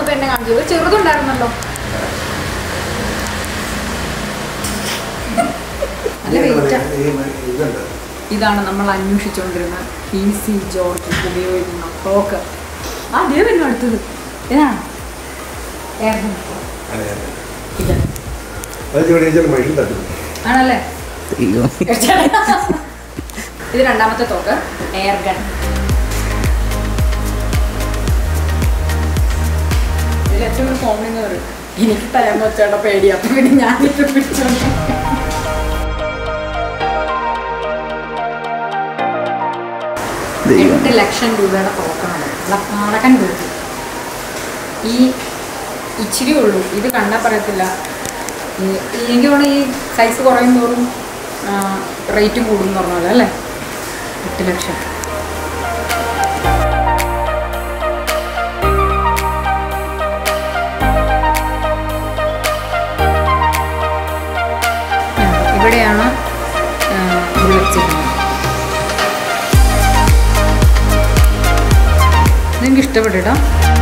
വന്നപ്പോ എന്നെ കാണിച്ചു ഒരു ചെറുതുണ്ടായിരുന്നല്ലോ നല്ല വെയിറ്റാ ഇതുണ്ട് ഇതാണ് നമ്മൾ അന്വേഷിച്ചുകൊണ്ടിരുന്ന പി സി ജോർജ് ഉപയോഗിക്കുന്ന ക്ലോക്ക് ആ ദേവൻ അടുത്തത് ഇതാണ് ഏർഗൺ അതെ അതെ ഇത് അത് ചോദിച്ചാൽ മഴയും തട്ടും ആണല്ലേ അയ്യോ ഇത് രണ്ടാമത്തെ തോക്ക് എയർഗൺ ഇതിൽ ഏറ്റവും ഒരു കോമഡി എന്ന് പറയും എനിക്ക് തരാൻ വെച്ചേട്ട പേടി അപ്പൊ പിന്നെ ഞാനിട്ട് പിടിച്ചോണ്ട് ദൈവം എട്ട് ലക്ഷം രൂപയുടെ തോക്കാണ് നടക്കാൻ തോക്കി ഈ ഇച്ചിരി ഉള്ളൂ ഇത് കണ്ടാൽ പറയത്തില്ല ഈ- ഈ- എനിക്ക് തോന്നുന്നു ഈ സൈസ് കുറയും തോറും റേറ്റും കൂടും എന്ന് പറഞ്ഞ പോലെ അല്ലേ എട്ട് ലക്ഷം ആ, ഇവിടെയാണ് ബുള്ളറ്റ്സ് ഇടുന്നത് നിങ്ങൾക്ക് ഇഷ്ടപ്പെട്ടിട്ടോ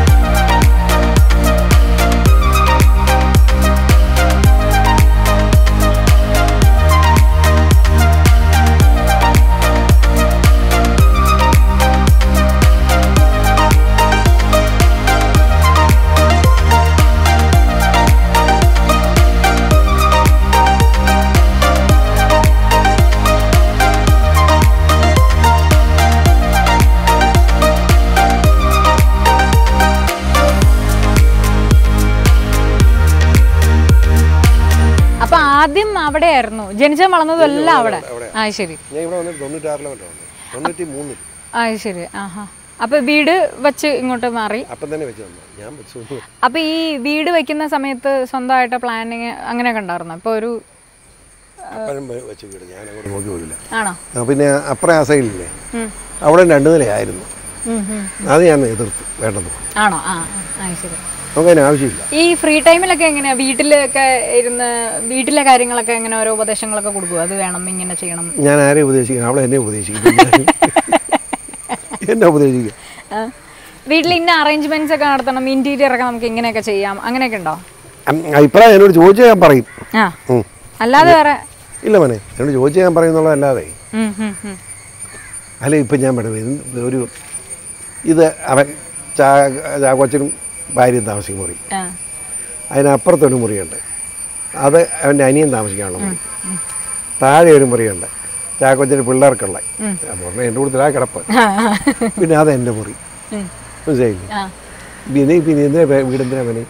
അപ്പൊ ആദ്യം അവിടെ ആയിരുന്നു ജനിച്ച വളർന്നതും എല്ലാം അവിടെ ആ ശരി ഞാൻ ഇവിടെ വന്നിട്ട് തൊണ്ണൂറ്റാറിലെ വരെ വന്നു തൊണ്ണൂറ്റി മൂന്നിൽ ആ ശരി ആഹാ അപ്പൊ വീട് വെച്ച് ഇങ്ങോട്ട് മാറി അപ്പം തന്നെ വെച്ച് വന്നു ഞാൻ വെച്ചു അപ്പൊ ഈ വീട് വെക്കുന്ന സമയത്ത് സ്വന്തമായിട്ട് പ്ലാനിങ് അങ്ങനെയൊക്കെ ഉണ്ടായിരുന്നു ഇപ്പൊ ഒരു അപ്പഴും വെച്ച് വീട് ഞാൻ അങ്ങോട്ട് നോക്കി പോലില്ല ആണോ ആ, പിന്നെ അപ്പുറം ആ സൈഡിലില്ലേ ഉം. അവിടെ രണ്ട് നിലയായിരുന്നു ഉം, ഉം. അത് ഞാൻ എതിർത്തു വേണ്ടെന്ന് ആണോ ആ ആ ശരി നമുക്ക് അതിന് ആവശ്യമില്ല ഈ ഫ്രീ ടൈമിലൊക്കെ എങ്ങനെയാ വീട്ടിലൊക്കെ ഇരുന്ന് വീട്ടിലെ കാര്യങ്ങളൊക്കെ എങ്ങനെ ഓരോ ഉപദേശങ്ങളൊക്കെ കൊടുക്കും അത് വേണം ഇങ്ങനെ ചെയ്യണം ഞാൻ ആരെയും ഉപദേശിക്കണം അവളെ എന്നെ ഉപദേശിക്കും എന്നെ ഉപദേശിക്കും ആ. വീട്ടിൽ ഇന്ന അറേഞ്ച്മെന്റ്സ് ഒക്കെ നടത്തണം ഇന്റീരിയർ ഒക്കെ നമുക്ക് ഇങ്ങനെയൊക്കെ ചെയ്യാം അങ്ങനെയൊക്കെ ഉണ്ടോ അം, അഭിപ്രായം എന്നോട് ചോദിച്ചാൽ ഞാൻ പറയും ആ ഉം. അല്ലാതെ വേറെ ഇല്ല മോനെ എന്നോട് ചോദിച്ചാൽ ഞാൻ പറയുന്നുള്ളതല്ലാതെ ഉം, ഉം, ഉം. അല്ല ഇപ്പം ഞാൻ പറയും ഇത് ഒരു ഇത് അവൻ ചാ ചാക്കോച്ചനും ഭാര്യയും താമസിക്കുന്ന മുറി ആ. അതിനപ്പുറത്തൊരു മുറിയുണ്ട് അത് അവൻ്റെ അനിയൻ താമസിക്കാനുള്ള മുറി താഴെ ഒരു മുറിയുണ്ട് ചാക്കോച്ചന് പിള്ളേർക്കുള്ള അപ്പോൾ എൻ്റെ കൂടുതലാ കിടപ്പ് പിന്നെ അത് എൻ്റെ മുറി ഉം. മനസ്സിലായില്ലേ ആ. പിന്നെ പിന്നെ എന്തിനാ വേ- വീടെന്തിനാ അവന്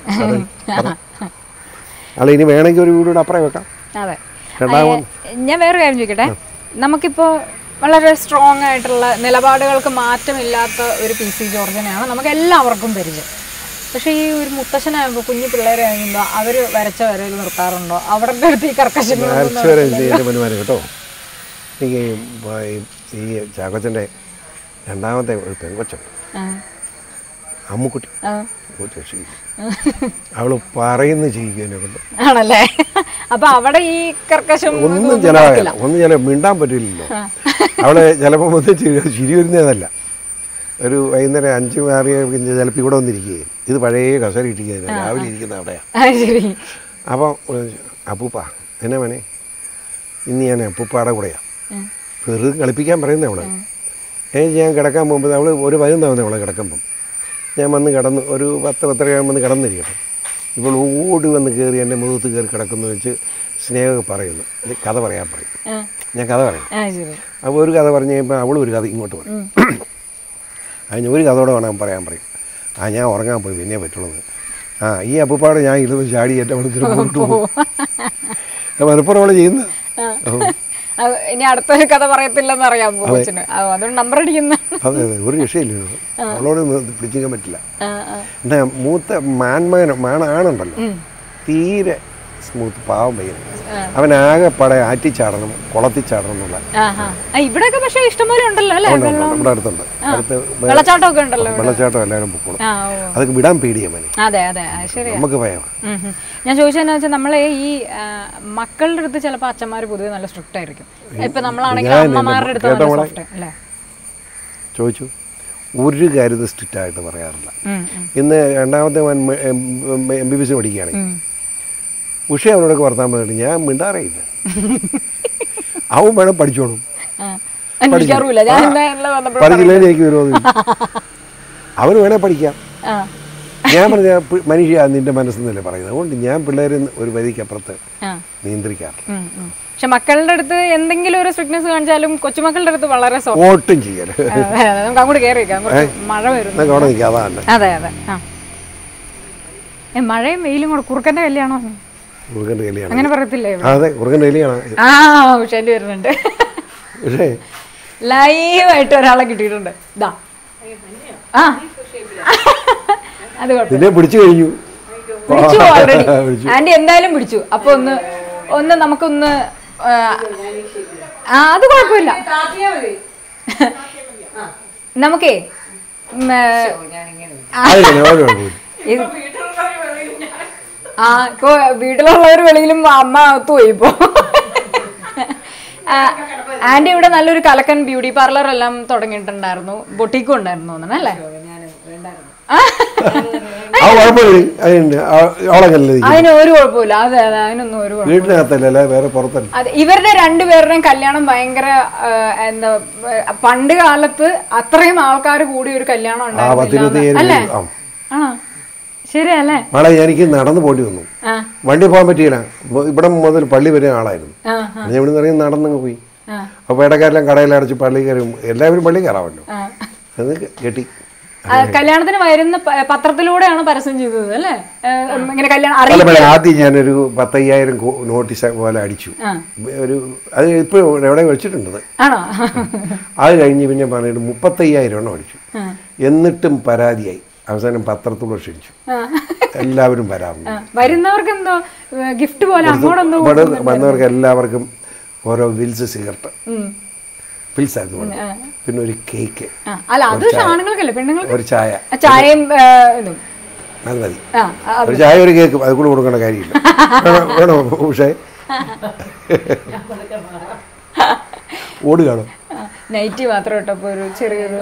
അല്ല ഇനി വേണമെങ്കിൽ ഒരു വീടൂടെ അപ്പുറം വെക്കാം അതെ രണ്ടാമത് ഏ, ഞാൻ വേറെ കാര്യം ചോദിക്കട്ടെ നമുക്കിപ്പോ വളരെ സ്ട്രോങ് ആയിട്ടുള്ള നിലപാടുകൾക്ക് മാറ്റമില്ലാത്ത ഒരു പി സി ജോർജിനെയാണ് നമുക്ക് എല്ലാവർക്കും പരിചയം പക്ഷേ ഈ ഒരു മുത്തശ്ശനാകുമ്പോൾ കുഞ്ഞു പിള്ളേരെ കഴിയുമ്പോൾ അവർ വരച്ച വരയിൽ നിർത്താറുണ്ടോ അവരുടെ അടുത്ത് ഈ കർക്കശങ്ങളൊന്നും ആഴ്ച വരെ എന്ത് എൻ്റെ മനുമാനം കേട്ടോ എനിക്ക് ഈ വ- ഈ- ഈ ചാക്കോച്ചൻ്റെ രണ്ടാമത്തെ ഒരു പെങ്കൊച്ചുണ്ട് ആ, അമ്മുക്കുട്ടി ആ. ഒരു രക്ഷയില്ല അവള് പറയുന്ന ചെയ്യിക്കും എന്നെ കൊണ്ട് ആണല്ലേ അപ്പൊ അവിടെ ഈ കർക്കശം ഒന്നും ചിലവാകില്ല ഒന്നും ചില മിണ്ടാൻ പറ്റില്ലല്ലോ അവള് ചിലപ്പോൾ വന്ന് ചിരി ചിരി വരുന്നതല്ല ഒരു വൈകുന്നേരം അഞ്ച് മാറിയ പിന്നെ ചിലപ്പോൾ ഇവിടെ വന്നിരിക്കുകയും ഇത് പഴയ കസേര ഇരിക്കുകയാണ് രാവിലെ ഇരിക്കുന്ന അവിടെയാണ് ആ ശരി അപ്പം അപ്പൂപ്പ എന്നെ വേണേ ഇന്ന് ഞാൻ അപ്പൂപ്പാടെ കൂടെയാണ് ഉം. വെറുതെ കളിപ്പിക്കാൻ പറയുന്നത് അവള് എനിക്ക് ഞാൻ കിടക്കാൻ പോകുമ്പോൾ അവള് ഒരു പതിനൊന്നാവുന്നത് അവളെ കിടക്കുമ്പം ഞാൻ വന്ന് കിടന്ന് ഒരു പത്ത് പത്തരയാകുമ്പോൾ വന്ന് കിടന്നിരിക്കട്ടെ ഇപ്പോൾ ഓടി വന്ന് കയറി എൻ്റെ മുഖത്ത് കയറി കിടക്കുന്നു വെച്ച് സ്നേഹം പറയുന്നു ഇത് കഥ പറയാൻ പറയും ആ, ഞാൻ കഥ പറയും ആ ശരി അപ്പോൾ ഒരു കഥ പറഞ്ഞു കഴിയുമ്പോൾ അവളും ഒരു കഥ ഇങ്ങോട്ട് പറയും അതിന് ഒരു കഥയോടെ വേണം പറയാൻ പറയും ആ ഞാൻ ഉറങ്ങാൻ പോയി പിന്നെ പറ്റുള്ളൂ എന്ന്. ആ ഈ അപ്പൂപ്പാടെ ഞാൻ ഇരുന്ന് ചാടി എൻ്റെ വെള്ളത്തിൽ കൊണ്ടുപോകും മലപ്പുറം അവളെ ചെയ്യുന്നത് ആ, ഇനി അടുത്തൊരു കഥ പറയത്തില്ലെന്ന് അറിയാം കൊച്ചിന് ആ, അതുകൊണ്ട് നമ്പർ അടിക്കുന്ന അതെ അതെ ഒരു രക്ഷയില്ല അവളോട് പിടിച്ചിക്കാൻ പറ്റില്ല ആ, ആ. എന്നാ മൂത്ത മാൻമകൻ മാണ ആണുണ്ടല്ലോ തീരെ സ്മൂത്ത് പാവം പയ്യൻ അവനാകെ പട ആറ്റിച്ചാടണം കുളത്തിച്ചാടണം എന്നുള്ള ആഹാ. ആ, ഇവിടെയൊക്കെ പക്ഷെ ഇഷ്ടംപോലെ ഉണ്ടല്ലോ അല്ലേ ഉണ്ട്, ഉണ്ട്, നമ്മുടെ അടുത്തുണ്ട് അടുത്ത് വേ- വെള്ളച്ചാട്ടമൊക്കെ ഉണ്ടല്ലോ ഇവിടെ. വെള്ളച്ചാട്ടം എല്ലാവരും പൊക്കോളും ആ ഓ. അതൊക്കെ വിടാൻ പേടിയാ മനെ അതെ അതെ അത് ശരിയാ നമുക്ക് ഭയമാണ് ഉം, ഉം. ഞാൻ ചോദിച്ചതെന്ന് വെച്ചാൽ നമ്മളെ ഈ ആ, മക്കളുടെ അടുത്ത് ചിലപ്പോൾ അച്ഛന്മാർ പൊതുവെ നല്ല സ്ട്രിക്റ്റ് ആയിരിക്കും ഇപ്പൊ നമ്മളാണെങ്കിൽ ഞാൻ അമ്മമാരുടെ അടുത്ത് കേട്ടോ നല്ല മോളെ? സോഫ്റ്റ് അല്ലേ ചോദിച്ചു ഒരു കാര്യത്തിൽ സ്ട്രിക്റ്റായിട്ട് പറയാറില്ല ഉം, ഉം, ഇന്ന് രണ്ടാമത്തെ മോൻ എം ബി ബി സി പഠിക്കുകയാണ് ഉം. ഉഷ അവനോടൊക്കെ വർത്താൻ പറഞ്ഞിട്ട് ഞാൻ മിണ്ടാറേയില്ല അവൻ വേണം പഠിച്ചോളും ആ. അന്വേഷിക്കാറുമില്ല ഞാൻ ഇന്നലെ വന്നപ്പോൾ പഠിച്ചില്ലെങ്കിൽ എനിക്ക് വിരോധമില്ല അവന് വേണേൽ പഠിക്കാം ആ ഞാൻ പറഞ്ഞ പ്- മനുഷ്യ നിന്റെ മനസ്സെന്നല്ലേ പറയുന്നത് അതുകൊണ്ട് ഞാൻ പിള്ളേരെ ഒരു വരിക്കപ്പുറത്ത് ആ നിയന്ത്രിക്കാറില്ല ഉം, ഉം. പക്ഷെ മക്കളുടെ അടുത്ത് എന്തെങ്കിലും ഒരു സ്ട്രിക്ട്നെസ് കാണിച്ചാലും കൊച്ചുമക്കളുടെ അടുത്ത് വളരെ സോഫ്റ്റ് ഓട്ടും ചെയ്യല് നമുക്ക് അങ്ങോട്ട് കയറിയേക്കാം കുറച്ച് മഴ വരുന്നു എന്നൊക്കെ അവിടെ നിൽക്കുക അതാണ് അതെ അതെ ആ ഏ മഴയും വെയിലും കൂടെ കുറുക്കന്റെ കല്യാണോ കുറുക്കൻ്റെ കലിയാണ് അങ്ങനെ പറയത്തില്ലേ ഇവിടെ? അതെ കുറുക്കൻ്റെ കലിയാണ് ആ ഉഷേന്റെ വരുന്നുണ്ട് പക്ഷേ ലൈവായിട്ട് ഒരാളെ കിട്ടിയിട്ടുണ്ട് ഇതാ ആ അത് കുഴപ്പമില്ല നിന്നെ പിടിച്ചു കഴിഞ്ഞു പിടിച്ചു ഓൾറെഡി പിടിച്ചു. ആന്റി എന്തായാലും പിടിച്ചു അപ്പൊ ഒന്ന് ഒന്ന് നമുക്കൊന്ന് ആ, ആ അത് കുഴപ്പമില്ല നമുക്കേ ഉം, ഏ, അതിന് ഒരു കുഴപ്പമില്ല ഇത് ആ ഇപ്പൊ വീട്ടിലുള്ളവർ വെളിയിലും അമ്മ അകത്ത് പോയി ഇപ്പൊ ആ, ആന്റി ഇവിടെ നല്ലൊരു കലക്കൻ ബ്യൂട്ടി പാർലർ എല്ലാം തുടങ്ങിയിട്ടുണ്ടായിരുന്നു ബൊട്ടീക്കും ഉണ്ടായിരുന്നു തോന്നണം അല്ലേ ആ. ആ കുഴപ്പമില്ല അതിന് അവളെങ്ങനെ അതിന് ഒരു കുഴപ്പമില്ല അതെ അതെ അതിനൊന്നും ഒരു കുഴപ്പം വീട്ടിനകത്തല്ല അല്ല വേറെ പുറത്തല്ല അതെ ഇവരുടെ രണ്ടുപേരുടെയും കല്യാണം ഭയങ്കര ആ, എന്താ ആ, പണ്ട് കാലത്ത് അത്രയും ആൾക്കാർ കൂടി ഒരു കല്യാണം ആ ഉണ്ടായിരുന്നില്ല പത്തിരുപത്തി എന്ന്. അല്ലേ ആ ആണോ ശരിയല്ലേ നാളെ എനിക്ക് നടന്നു പോണ്ടി വന്നു ആ വണ്ടി പോകാൻ പറ്റിയില്ല ഇപ്പൊ ഇവിടെ മുതൽ പള്ളി വരെ ആളായിരുന്നു ആ ഞാൻ ഇവിടെ നിന്ന് ഇറങ്ങി നടന്നങ്ങ് പോയി ആ അപ്പോൾ ഇടക്കാരെല്ലാം കടയിലടച്ച് പള്ളി കയറി എല്ലാവരും പള്ളി കയറാമല്ലോ ആ അത് കെട്ടി ആ, കല്യാണത്തിന് വരുന്ന പ- പത്രത്തിലൂടെയാണ് പരസ്യം ചെയ്തത് അല്ലേ ഏ, ഇങ്ങനെ കല്യാണം അല്ല അറിയില്ല പറയാം ആദ്യം ഞാനൊരു പത്തയ്യായിരം കോ- നോട്ടീസ് പോലെ അടിച്ചു ആ. ഒരു അത് ഇപ്പോൾ എവിടെ വെച്ചിട്ടുണ്ടത് ആണോ അത് കഴിഞ്ഞ് പിന്നെ പറഞ്ഞിട്ട് മുപ്പത്തയ്യായിരം എണ്ണം അടിച്ചു ആ. എന്നിട്ടും പരാതിയായി അവസാനം പത്രത്തോട് ക്ഷണിച്ചു ആ. എല്ലാവരും വരാറുണ്ട് ആ, വരുന്നവർക്ക് എന്തോ ഗിഫ്റ്റ് പോലെ അങ്ങോട്ടെന്തോ ഇവിടെ വന്നവർക്ക് എല്ലാവർക്കും ഓരോ വിൽസ് സിഗരറ്റ് ഉം. പിൽസ് ആയിരുന്നു കൊടുത്തത്. പിന്നെ ഒരു കേക്ക് ആ, അല്ല അത് ആണുങ്ങൾക്കല്ലേ പെണ്ണുങ്ങൾക്ക് ഒരു ചായ ആ, ചായയും ഏ, ഇതും അത് മതി ആ ആ, ഒരു ചായ ഒരു കേക്ക് അത് കൂടെ കൊടുക്കേണ്ട കാര്യമില്ല വേണോ വേണോ പക്ഷേ ഓടുകയാണോ ആ, നൈറ്റി മാത്രം ഇട്ടപ്പോ ഒരു ചെറിയൊരു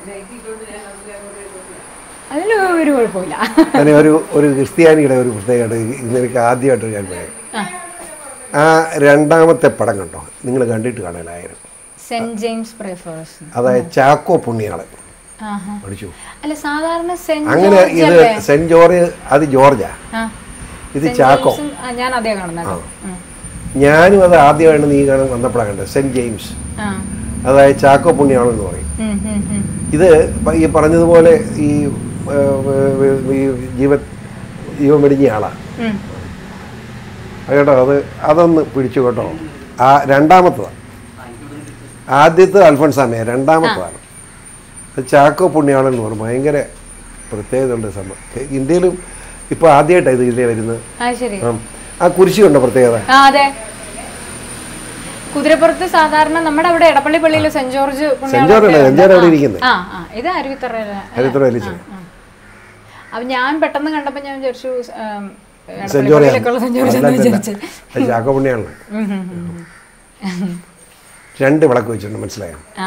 അതിന് ഒരു കുഴപ്പമില്ല അങ്ങനെ ഒരു ഒരു ക്രിസ്ത്യാനിയുടെ ഒരു പ്രത്യേകത ഇന്ന് എനിക്ക് ആദ്യമായിട്ട് ഞാൻ പറയാം ആ രണ്ടാമത്തെ പടം കണ്ടോ നിങ്ങൾ കണ്ടിട്ട് കാണലായിരുന്നു സെന്റ് ജെയിംസ് പ്രേഫേഴ്സ് അതായത് ചാക്കോ പുണ്യാളൻ ആഹാ പഠിച്ചു അല്ല സാധാരണ സെന്റ് അങ്ങനെ ജോർജ് ഇത് അല്ലേ? സെന്റ് ജോർജ് അത് ജോർജാ ആ, ഇത് സെന്റ് ചാക്കോ ജെയിംസും- ആ, ഞാൻ അതേ കാണുന്നത് ഉം. ഞാനും അത് ആദ്യമായിട്ട് നീ കാണാൻ വന്നപ്പോഴാണ് കണ്ടത് സെന്റ് ജെയിംസ് ആ അതായത് ചാക്കോ പുണ്യാളൻ എന്ന് പറയും ഉം, ഉം, ഉം. ഇത് പ- ഈ പറഞ്ഞതുപോലെ ഈ ഏ, ഏ, ഈ ജീവ ജീവൻ വെടിഞ്ഞ ആളാണ് ഉം. കേട്ടോ അത് അതൊന്ന് പിടിച്ചു കേട്ടോ ആ രണ്ടാമത്തതാണ് ആദ്യത്തെ അൽഫോൺസാമയ രണ്ടാമത്തതാണ് അത് ചാക്കോ പുണ്യാളൻ എന്ന് പറയും ഭയങ്കര പ്രത്യേകതയുള്ള സംഭവം ഇന്ത്യയിലും ഇപ്പോൾ ആദ്യമായിട്ടാണ് ഇത് ഇതിലേ വരുന്നത് ആ ശരി ആ, ആ കുരിശി ഉണ്ടോ പ്രത്യേകത ആ അതെ കുതിരപ്പുറത്ത് സാധാരണ നമ്മുടെ അവിടെ എടപ്പള്ളി പള്ളിയിൽ സെന്റ് ജോർജ് പുണ്യാളൻ സെന്റ് ജോർജ് അല്ല, ഒക്കെ സെന്റ് ജോർജ് അവിടെ ഉണ്ട്. ഇരിക്കുന്നത്. ആ ആ ഇത് അരുവിത്തറയില ചരിത്രം വലിച്ചു അപ്പൊ ഞാൻ പെട്ടെന്ന് കണ്ടപ്പോ ഞാൻ വിചാരിച്ചു ഉം, എടപ്പള്ളി സെന്റ് ജോർജ് പള്ളിയിലേക്കുള്ള സെന്റ് ജോർജ് എന്ന് വിചാരിച്ചു അത് ചാക്കോ പുണ്യാളൻ ഉം, ഉം, ഉം, ഉം. രണ്ട് വിളക്ക് വെച്ചിട്ടുണ്ട് മനസ്സിലായോ ആ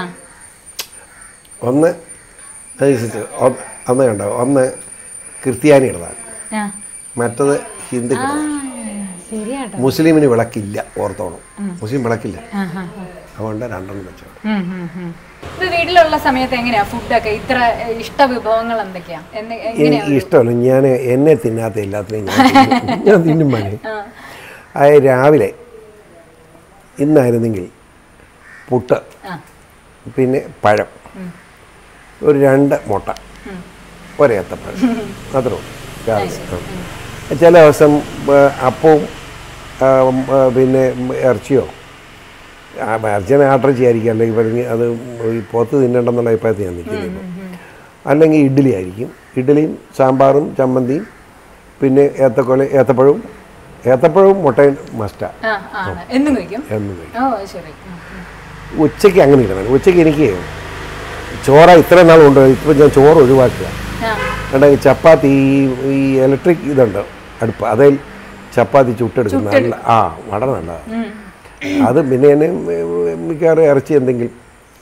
ഒന്ന് അത് വിശ്വസിച്ച് ഒന്ന് ഒന്ന് കണ്ടോ ഒന്ന് ക്രിസ്ത്യാനിയുടേതാണ് ആ മറ്റത് ആ, ഹിന്ദുക്കളാണ് ശരിയാട്ടോ മുസ്ലിമിന് വിളക്കില്ല ഓർത്തോണം മുസ്ലിം വിളക്കില്ല ആ, ആ, ആ. അതുകൊണ്ട് രണ്ടെണ്ണം വെച്ചോളൂ ഉം, ഉം, ഉം. ഇത് വീട്ടിലുള്ള സമയത്ത് എങ്ങനെയാ ഫുഡൊക്കെ ഇത്ര ഏഹ്, ഇഷ്ട വിഭവങ്ങൾ എന്തൊക്കെയാ എന്ന് എങ്ങനെയാ എനിക്ക് ഇഷ്ടമല്ല ഞാൻ എന്നെ തിന്നാത്ത എല്ലാത്തിനെയും ഞാൻ തിന്നും. ഞാൻ തിന്നും മനെ ആ, അത് രാവിലെ ഇന്നായിരുന്നെങ്കിൽ പുട്ട് ആ, പിന്നെ പഴം ഒരു രണ്ട് മുട്ട ഒരേത്തപ്പഴം അത്രേ ഉള്ളൂ രാവിലെ ആ. ചില ദിവസം ആ, അപ്പവും ആ, ഉം, ആ, പിന്നെ ഇറച്ചിയോ ആ, ഇറച്ചിനെ ആട്ടിറച്ചി ആയിരിക്കും അല്ലെങ്കിൽ പറഞ്ഞ് അത് ഈ പോത്ത് തിന്നണ്ടെന്നുള്ള അഭിപ്രായത്തിൽ ഞാൻ നിൽക്കുന്നത് ഇപ്പോൾ അല്ലെങ്കിൽ ഇഡ്ഡലി ആയിരിക്കും ഇഡ്ഡലിയും സാമ്പാറും ചമ്മന്തിയും പിന്നെ ഏത്തക്കൊല ഏത്തപ്പഴവും ഏത്തപ്പഴവും മുട്ടയും മസ്റ്റാണ് ആ, ആണ് എന്നും കഴിക്കും എന്നും കഴിക്കും ഓ അത് ശരി ഉം, ഉം. ഉച്ചയ്ക്ക് അങ്ങനെ ഇടണം ഉച്ചയ്ക്ക് എനിക്ക് ചോറ ഇത്ര നാൾ കൊണ്ട് ഇപ്പം ഞാൻ ചോറ് ഒഴിവാക്കുക ആ, കണ്ട ഈ ചപ്പാത്തി ഈ ഈ ഇലക്ട്രിക് ഇതുണ്ട് അടുപ്പ് അതിൽ ചപ്പാത്തി ചുട്ടെടുക്കുന്ന നല്ല ആ വളരെ നല്ലതാണ് ഉം. അത് പിന്നെ എന്നെ മിക്കവാറും ഇറച്ചി എന്തെങ്കിലും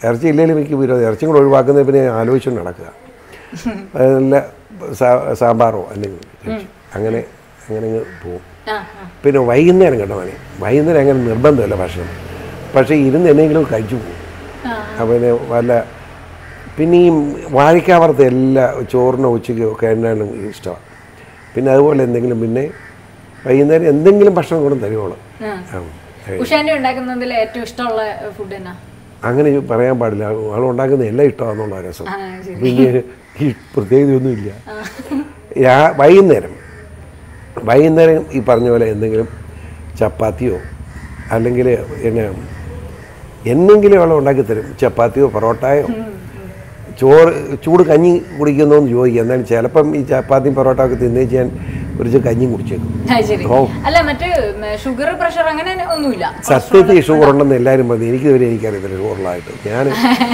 ഇറച്ചി ഇല്ലെങ്കിലും എനിക്ക് വിരോധം ഇറച്ചിയും കൂടെ ഒഴിവാക്കുന്നത് പിന്നെ ആലോചിച്ചുകൊണ്ട് നടക്കുക അത് നല്ല സാ- സാമ്പാറോ അല്ലെങ്കിൽ ഇറച്ചി. അങ്ങനെ അങ്ങനെ അങ്ങ് പോകും ആ ആ പിന്നെ വൈകുന്നേരം കേട്ടോ മണി വൈകുന്നേരം അങ്ങനെ നിർബന്ധമല്ല ഭക്ഷണം പക്ഷേ ഇരുന്ന് എന്തെങ്കിലും കഴിച്ചു പോകും ആ. അപ്പം പിന്നെ വല്ല പിന്നെ ഈ വാഴയ്ക്കാവറത്ത് എല്ലാ ചോറിനോ ഉച്ചയ്ക്കോ ഒക്കെ എന്നാലും ഇഷ്ടമാണ് പിന്നെ അതുപോലെ എന്തെങ്കിലും പിന്നെ വൈകുന്നേരം എന്തെങ്കിലും ഭക്ഷണം കൂടെ തരുവോളൂ ആ. ആ. ഉഷാന്റെ ഉണ്ടാക്കുന്നതിൽ ഏറ്റവും ഇഷ്ടമുള്ള ഫുഡ് എന്നാ അങ്ങനെ പറയാൻ പാടില്ല ആൾ ഉണ്ടാക്കുന്ന എല്ലാം ഇഷ്ടമാണെന്നുള്ള രസം ആ ശരി പിന്നെ ഈ പ്രത്യേകതയൊന്നുമില്ല രാ വൈകുന്നേരം വൈകുന്നേരം ഈ പറഞ്ഞ പോലെ എന്തെങ്കിലും ചപ്പാത്തിയോ അല്ലെങ്കിൽ എന്നെ എന്തെങ്കിലും അവളെ ഉണ്ടാക്കി തരും ചപ്പാത്തിയോ പൊറോട്ടയോ ചോറ് ചൂട് കഞ്ഞി കുടിക്കുന്നോ എന്ന് ചോദിക്കുക എന്നാലും ചിലപ്പം ഈ ചപ്പാത്തിയും പൊറോട്ട ഒക്കെ തിന്നേച്ച് ഞാൻ കുറച്ച് കഞ്ഞിയും കുടിച്ചേക്കും ആ, ശരി ഓ. അല്ല മറ്റ് ഷുഗർ പ്രഷർ അങ്ങനെ ഒന്നുമില്ല സത്യത്തിൽ ഷുഗർ ഉണ്ടെന്ന് എല്ലാവരും പറഞ്ഞു എനിക്കിതുവരെ എനിക്കറിയത്തില്ല ഷുഗറിലായിട്ട് ഞാൻ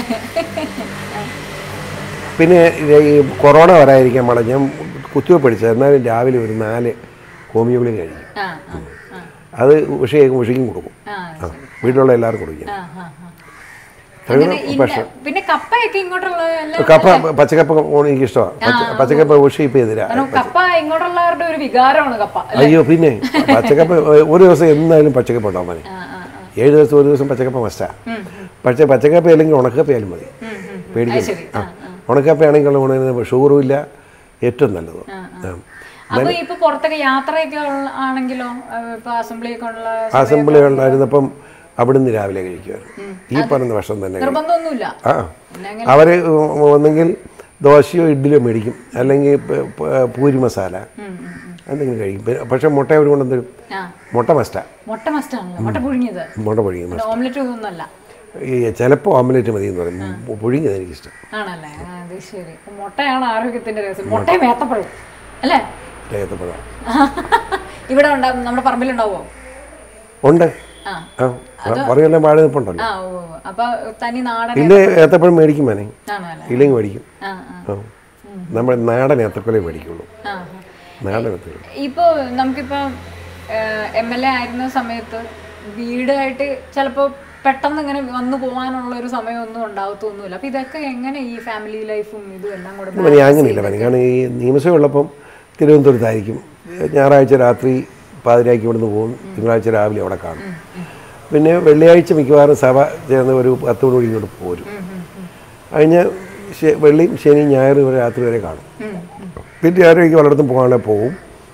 പിന്നെ ഇത് ഈ കൊറോണ വരാതിരിക്കാൻ പാടില്ല ഞാൻ കുത്തിവെപ്പ് പഠിച്ചത് എന്നാലും രാവിലെ ഒരു നാല് ഹോമിയോ ഗുളിക കഴിക്കും ആ ആ ആ അത് ഉഷയ്ക്കും ഉഷയ്ക്കും കൊടുക്കും ആ ആ വീട്ടിലുള്ള എല്ലാവർക്കും കൊടുക്കും ആ, ആ, ആ. അങ്ങനെ ഇന്ന- പിന്നെ കപ്പയൊക്കെ ഇങ്ങോട്ടുള്ള എല്ലാം കപ്പ പച്ചക്കപ്പ എനിക്ക് ഇഷ്ടമാണ് പച്ചക്കപ്പ ഉഷ ഇപ്പം എതിരാ കാരണം കപ്പ ഇങ്ങോട്ടുള്ളവരുടെ ഒരു വികാരമാണ് കപ്പ അല്ലേ? അയ്യോ പിന്നെ പച്ചക്കപ്പ ഒരു ദിവസം എന്തായാലും പച്ചക്കപ്പ ഉണ്ടാവും മതി ആ, ആ, ആ. ഏഴ് ദിവസം ഒരു ദിവസം പച്ചക്കപ്പ മസ്റ്റാ ഉം, പക്ഷേ പച്ചക്കപ്പ അല്ലെങ്കിൽ ഉണക്കപ്പയാലും മതി ഉം, ഉം. അത് പേടിക്കില്ല ശരി ആ, ആ. ഉണക്കപ്പയാണെങ്കിൽ ഗുണം ഷുഗറും ഇല്ല ഏറ്റവും നല്ലത് ആ, ആ. അപ്പൊ ഇപ്പൊ പുറത്തൊക്കെ യാത്രയൊക്കെ ഉള്ള- ആണെങ്കിലോ അഹ് ഇപ്പൊ അസംബ്ലി ഒക്കെ ഉള്ള അസംബ്ലി ഉണ്ടായിരുന്നപ്പം അവിടുന്ന് രാവിലെ കഴിക്കുമായിരുന്നു ഈ പറഞ്ഞ ഭക്ഷണം തന്നെ കഴിക്കും. നിർബന്ധമൊന്നുമില്ല ആ പിന്നെ അവർ ഒന്നെങ്കിൽ ദോശയോ ഇഡ്ഡലിയോ മേടിക്കും അല്ലെങ്കിൽ പ- പ- പൂരി മസാല ഉം, ഉം, ഉം. എന്തെങ്കിലും കഴിക്കും പിന്നെ- പക്ഷേ മുട്ട അവർ കൊണ്ടുവരും ആ മുട്ട മസ്റ്റാ മുട്ട മസ്റ്റാണല്ലോ മുട്ട പുഴുങ്ങിയത് മുട്ട പുഴുങ്ങി പിന്നെ ഓംലെറ്റ് ഒന്നുമല്ല ഈ ചിലപ്പോൾ ഓംലെറ്റ് മതി എന്ന് പറയും പുഴുങ്ങിയത് എനിക്കിഷ്ടം ആണല്ലേ ആ, അത് ശരി അപ്പൊ മുട്ടയാണ് ആരോഗ്യത്തിന്റെ രഹസ്യം മുട്ടയും ഏത്തപ്പഴം അല്ലേ ഏത്തപ്പഴം ഇവിടെ ഉണ്ടാവും നമ്മുടെ പറമ്പിലുണ്ടാവോ ഉണ്ട് ആ ആ പറയുമെല്ലാം വാഴ നിൽപ്പുണ്ടല്ലോ ആ ഓ അപ്പൊ തനി നാടൻ ഇല്ലേ ഏത്തപ്പഴം മേടിക്കും വേണേ ആണല്ലേ ഇല്ലെങ്കിൽ മേടിക്കും ആ ആ ആ നമ്മൾ നാടൻ ഏത്തക്കൊലേ മേടിക്കുള്ളൂ ആ നാടൻ ഏത്തക്കൊല ഇപ്പോ നമുക്കിപ്പോ എം എൽ എ ആയിരുന്ന സമയത്ത് വീടായിട്ട് ചിലപ്പോ പെട്ടെന്ന് ഇങ്ങനെ വന്നു പോകാനുള്ള ഒരു സമയമൊന്നും ഉണ്ടാവത്തൊന്നുമില്ല അപ്പൊ ഇതൊക്കെ എങ്ങനെ ഈ ഫാമിലി ലൈഫും ഇതും എല്ലാം കൂടെ പിന്നെ അങ്ങനെയില്ല പനി കാരണം ഈ നിയമസഭ ഉള്ളപ്പം തിരുവനന്തപുരത്തായിരിക്കും ഞായറാഴ്ച രാത്രി പാതിരാക്കി ഇവിടുന്ന് പോകും തിങ്കളാഴ്ച രാവിലെ അവിടെ കാണും പിന്നെ വെള്ളിയാഴ്ച മിക്കവാറും സഭ ചേർന്ന് ഒരു പത്ത് മണി ഇങ്ങോട്ട് പോരും കഴിഞ്ഞ ശ- വെള്ളിയും ശനിയും ഞായറും വരെ രാത്രി വരെ കാണും പിന്നെ ആരോഗ്യം പലയിടത്തും പോകാനുള്ള പോകും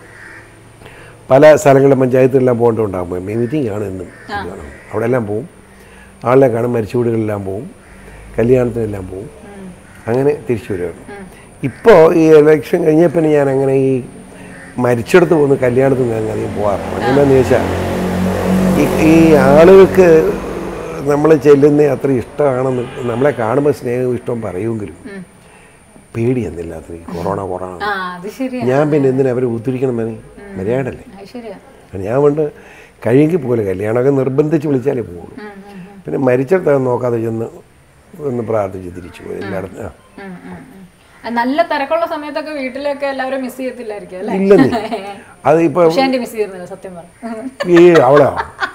പല സ്ഥലങ്ങളിലും പഞ്ചായത്തിലെല്ലാം പോകേണ്ടതുണ്ടാകുമ്പോൾ മീറ്റിംഗ് ആണ് എന്നും കാണും അവിടെ എല്ലാം പോവും ആളെ കാണും മരിച്ച വീടുകളിലെല്ലാം പോവും കല്യാണത്തിനെല്ലാം പോവും അങ്ങനെ തിരിച്ചു വരുവാണ് ഇപ്പോൾ ഈ ഇലക്ഷൻ കഴിഞ്ഞ പിന്നെ ഞാൻ അങ്ങനെ ഈ മരിച്ചെടുത്ത് പോകുന്ന കല്യാണത്തിന് ഞാൻ അധികം പോകാറില്ല എന്താണെന്ന് ചോദിച്ചാൽ ഈ ഈ ആളുകൾക്ക് നമ്മൾ ചെല്ലുന്ന അത്ര ഇഷ്ടമാണെന്ന് നമ്മളെ കാണുമ്പോൾ സ്നേഹവും ഇഷ്ടവും പറയുമെങ്കിലും പേടി എന്നില്ലാത്ത ഈ കൊറോണ കൊറോണ ആ അത് ശരിയാ ഞാൻ പിന്നെ എന്തിനാ അവരെ ഉദ്ധരിക്കണം മതി മര്യാദല്ലേ അത് ശരിയാ ഞാൻ കൊണ്ട് കഴിയെങ്കിൽ പോലെ കല്യാണമൊക്കെ നിർബന്ധിച്ച് വിളിച്ചാലേ പോകുള്ളൂ പിന്നെ മരിച്ചിടത്ത് നോക്കാതെ ചെന്ന് ഒന്ന് പ്രാർത്ഥിച്ച് തിരിച്ചു പോയി എല്ലായിടത്തും ആ ഉം, ഉം, ഉം. ആ, നല്ല തിരക്കുള്ള സമയത്തൊക്കെ വീട്ടിലൊക്കെ എല്ലാവരും മിസ് ചെയ്യത്തില്ലായിരിക്കും അല്ലേ ഇല്ലെന്നേ അത് ഇപ്പോൾ പക്ഷെ എന്റെ മിസ് ചെയ്യുന്നില്ല സത്യം പറഞ്ഞു ഈ അവിടെ